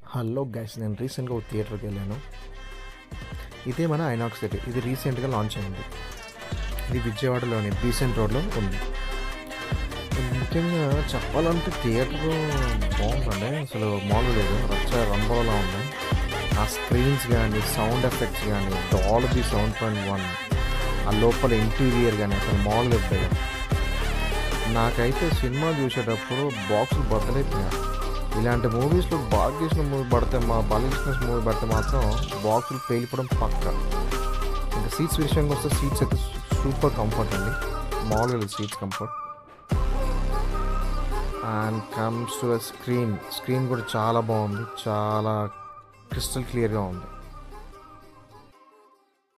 hello guys నేను రీసెంట్గా ఒక థియేటర్కి వెళ్ళాను ఇదే మన ఐనాక్స్ థియేటర్ ఇది రీసెంట్గా లాంచ్ అయింది ఇది విజయవాడలోని బీసెంట్ రోడ్లో ఉంది ముఖ్యంగా చెప్పాలంటే థియేటర్ బాగుందండి అసలు మామూలు లేదు రచ్చ రంబోలా ఉంది ఆ స్క్రీన్స్ కానీ సౌండ్ ఎఫెక్ట్స్ కానీ డాల్బీ సౌండ్ పాయింట్ వన్ ఆ లోపల ఇంటీరియర్ కానీ అసలు మామూలుగా ఉంటాయి నాకైతే సినిమా చూసేటప్పుడు బాక్సులు బద్దలైపోయాయి ఇలాంటి మూవీస్లో బాలకృష్ణ మూవీ పడితే మా బాలకృష్ణ మూవీ పడితే మాత్రం బాక్సులు పేలిపోవడం పక్క ఇంకా సీట్స్ విషయానికి వస్తే సీట్స్ అయితే సూపర్ కంఫర్ట్ అండి మామూలుగా seats comfort and comes to screen screen కూడా చాలా బాగుంది చాలా క్రిస్టల్ క్లియర్గా ఉంది